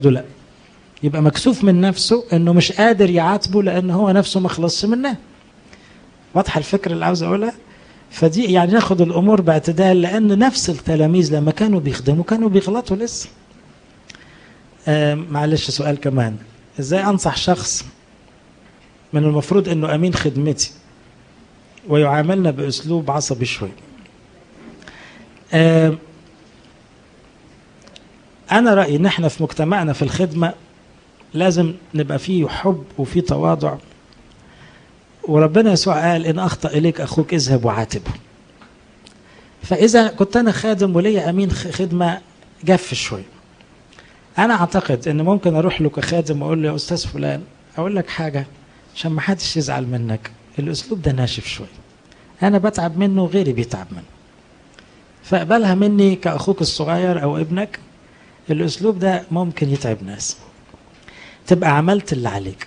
لا يبقى مكسوف من نفسه انه مش قادر يعاتبه لان هو نفسه ما خلصش منها واضحه الفكره اللي عاوز اقولها فدي يعني ناخد الامور باعتدال لان نفس التلاميذ لما كانوا بيخدموا كانوا بيغلطوا لسه آه معلش سؤال كمان ازاي انصح شخص من المفروض انه امين خدمتي ويعاملنا باسلوب عصبي شوي آه انا رايي ان احنا في مجتمعنا في الخدمه لازم نبقى فيه حب وفيه تواضع وربنا يسوع قال ان اخطا اليك اخوك اذهب وعاتبه فاذا كنت انا خادم وليا امين خدمه جف شويه انا اعتقد ان ممكن اروح له كخادم واقول له يا استاذ فلان اقول لك حاجه عشان ما حدش يزعل منك الاسلوب ده ناشف شويه انا بتعب منه وغيري بيتعب منه فاقبلها مني كاخوك الصغير او ابنك الاسلوب ده ممكن يتعب ناس تبقى عملت اللي عليك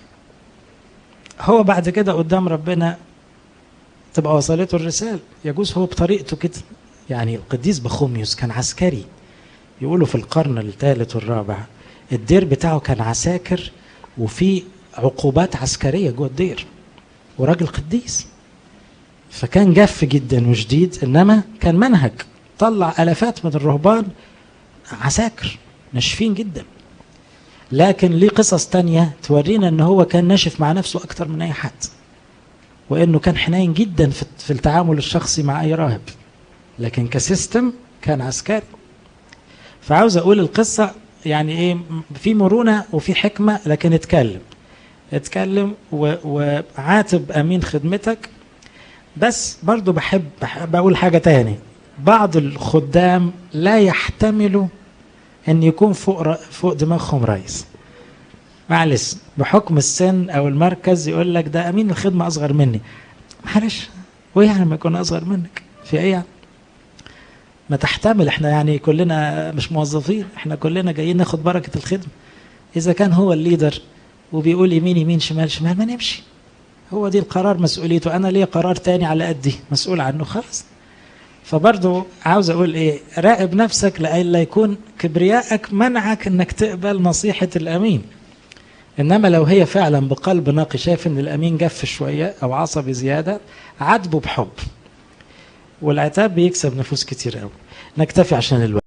هو بعد كده قدام ربنا تبقى وصلته الرسالة يجوز هو بطريقته كده يعني القديس بخوميوس كان عسكري يقولوا في القرن الثالث والرابع الدير بتاعه كان عساكر وفي عقوبات عسكرية جوه الدير وراجل قديس فكان جف جدا وشديد انما كان منهج طلع الافات من الرهبان عساكر ناشفين جدا لكن ليه قصص تانية تورينا ان هو كان ناشف مع نفسه اكتر من اي حد وانه كان حنين جدا في التعامل الشخصي مع اي راهب لكن كسيستم كان عسكري فعاوز اقول القصة يعني ايه في مرونة وفي حكمة لكن اتكلم اتكلم وعاتب امين خدمتك بس برضو بحب, بحب اقول حاجة تاني بعض الخدام لا يحتملوا ان يكون فوق فوق دماغهم رئيس معلش بحكم السن او المركز يقول لك ده امين الخدمه اصغر مني معلش وايه يعني ما يكون اصغر منك في ايه يعني ما تحتمل احنا يعني كلنا مش موظفين احنا كلنا جايين ناخد بركه الخدمه اذا كان هو الليدر وبيقول يمين يمين شمال شمال ما نمشي هو دي القرار مسؤوليته انا ليه قرار تاني على قدي مسؤول عنه خلاص فبرضه عاوز اقول ايه راقب نفسك لئلا يكون كبريائك منعك انك تقبل نصيحه الامين انما لو هي فعلا بقلب نقي شايف ان الامين جف شويه او عصبي زياده عاتبه بحب والعتاب بيكسب نفوس كتير قوي نكتفي عشان الوقت